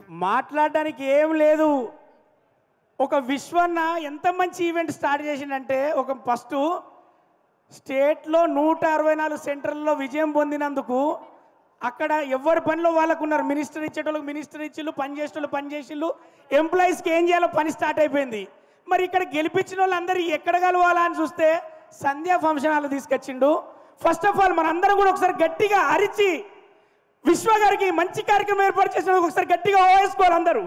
మాట్లాడడానికి ఏం లేదు ఒక విశ్వన్న ఎంత మంచి ఈవెంట్ స్టార్ట్ చేసిండంటే ఒక ఫస్ట్ స్టేట్లో నూట అరవై నాలుగు సెంటర్లలో విజయం పొందినందుకు అక్కడ ఎవరి పనిలో వాళ్ళకు ఉన్నారు మినిస్టర్ ఇచ్చేటోళ్ళకి మినిస్టర్ ఇచ్చిళ్ళు పని చేసేటోళ్ళు పని చేసిళ్ళు ఎంప్లాయీస్కి ఏం చేయాలో పని స్టార్ట్ అయిపోయింది మరి ఇక్కడ గెలిపించిన వాళ్ళందరూ ఎక్కడ కలవాలా అని చూస్తే సంధ్యా ఫంక్షన్ హాల్ తీసుకొచ్చిండు ఫస్ట్ ఆఫ్ ఆల్ మనందరం కూడా ఒకసారి గట్టిగా అరిచి విశ్వ గారికి మంచి కార్యక్రమం ఏర్పాటు చేసినందుకు ఒకసారి గట్టిగా ఓవేసుకోవాలి అందరూ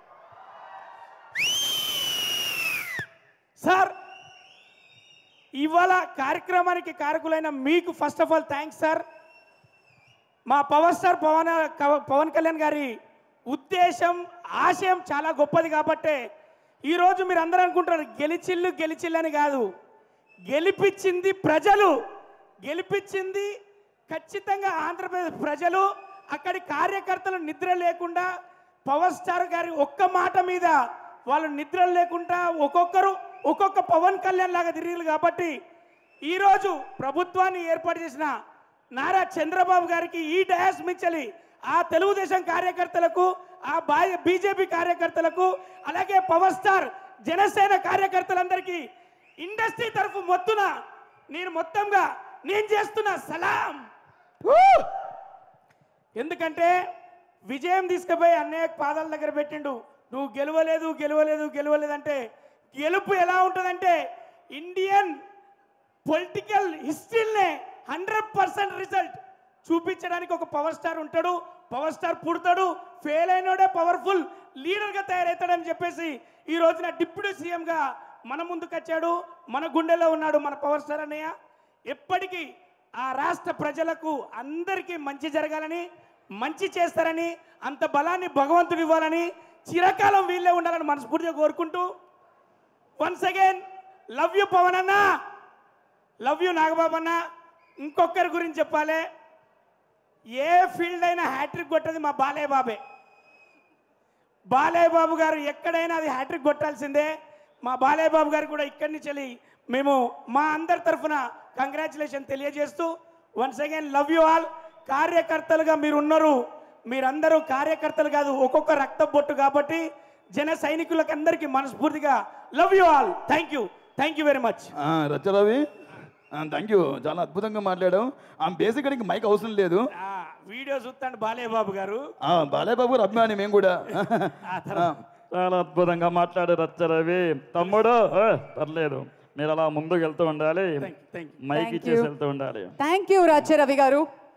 సార్ ఇవాళ కార్యక్రమానికి కారకులైన మీకు first of all thanks sir మా పవర్ స్టార్ పవన్ కవ- పవన్ కళ్యాణ్ గారి ఉద్దేశం ఆశయం చాలా గొప్పది కాబట్టే ఈరోజు మీరు అందరూ అనుకుంటారు గెలిచిల్లు గెలిచిల్లు అని కాదు గెలిపించింది ప్రజలు గెలిపించింది ఖచ్చితంగా ఆంధ్రప్రదేశ్ ప్రజలు అక్కడి కార్యకర్తలు నిద్ర లేకుండా పవర్ స్టార్ గారి ఒక్క మాట మీద వాళ్ళు నిద్ర లేకుండా ఒక్కొక్కరు ఒక్కొక్క పవన్ కళ్యాణ్ లాగా తిరిగారు కాబట్టి ఈరోజు ప్రభుత్వాన్ని ఏర్పాటు చేసిన నారా చంద్రబాబు గారికి ఈ డయాస్ మించలి ఆ తెలుగుదేశం కార్యకర్తలకు ఆ బీజేపీ కార్యకర్తలకు అలాగే పవర్ స్టార్ జనసేన కార్యకర్తలందరికీ ఇండస్ట్రీ తరఫు మొత్తున నేను మొత్తంగా నేను చేస్తున్న సలాం ఎందుకంటే విజయం తీసుకుపోయి అన్నయ్య పాదాల దగ్గర పెట్టిండు నువ్వు గెలవలేదు గెలవలేదు గెలవలేదు అంటే గెలుపు ఎలా ఉంటుందంటే ఇండియన్ పొలిటికల్ హిస్టరీనే హండ్రెడ్ పర్సెంట్ రిజల్ట్ చూపించడానికి ఒక పవర్ స్టార్ ఉంటాడు పవర్ స్టార్ పుడతాడు ఫెయిల్ అయినోడే పవర్ఫుల్ లీడర్గా తయారవుతాడని చెప్పేసి ఈ రోజున డిప్యూటీ సీఎంగా మన ముందుకు వచ్చాడు మన గుండెలో ఉన్నాడు మన పవర్ స్టార్ అన్నయ్య ఎప్పటికీ ఆ రాష్ట్ర ప్రజలకు అందరికీ మంచి జరగాలని మంచి చేస్తారని అంత బలాన్ని భగవంతుడు ఇవ్వాలని చిరకాలం వీళ్ళే ఉండాలని మనస్ఫూర్తిగా కోరుకుంటూ once again love you Pawan అన్న లవ్ యూ నాగబాబు అన్న ఇంకొకరి గురించి చెప్పాలి ఏ ఫీల్డ్ అయినా హ్యాట్రిక్ కొట్టది మా బాలయ్య బాబే బాలయ్య బాబు గారు ఎక్కడైనా అది హ్యాట్రిక్ కొట్టాల్సిందే మా బాలయ్య బాబు గారు కూడా ఇక్కడి నుంచి వెళ్ళి మేము మా అందరి తరఫున కంగ్రాచులేషన్ తెలియజేస్తూ once again love you all కార్యకర్తలుగా మీరు ఉన్నారు మీరందరూ కార్యకర్తలు కాదు ఒక్కొక్క రక్త బొట్టు కాబట్టి జన సైనికులకు అందరికీ మనస్ఫూర్తిగా love you all thank you thank you very much ఆ, రచ్చరవి థ్యాంక్ యూ చాలా అద్భుతంగా మాట్లాడావు ఆ బేసిక్ నీకు మైక్ అవసరం లేదు వీడియో చూస్తాడు బాలయ్య బాబు గారు ఆ, బాలయ్య బాబు గారు అభిమాని మేము కూడా ఆ తర్వాత చాలా అద్భుతంగా మాట్లాడు రచ్చరవి తమ్ముడు ఏ, పర్లేదు మీరు అలా ముందుకు వెళ్తూ ఉండాలి thank you thank you mike Thank ఇచ్చేసి you. వెళ్తూ ఉండాలి థ్యాంక్ యూ రాజ్య రవి గారు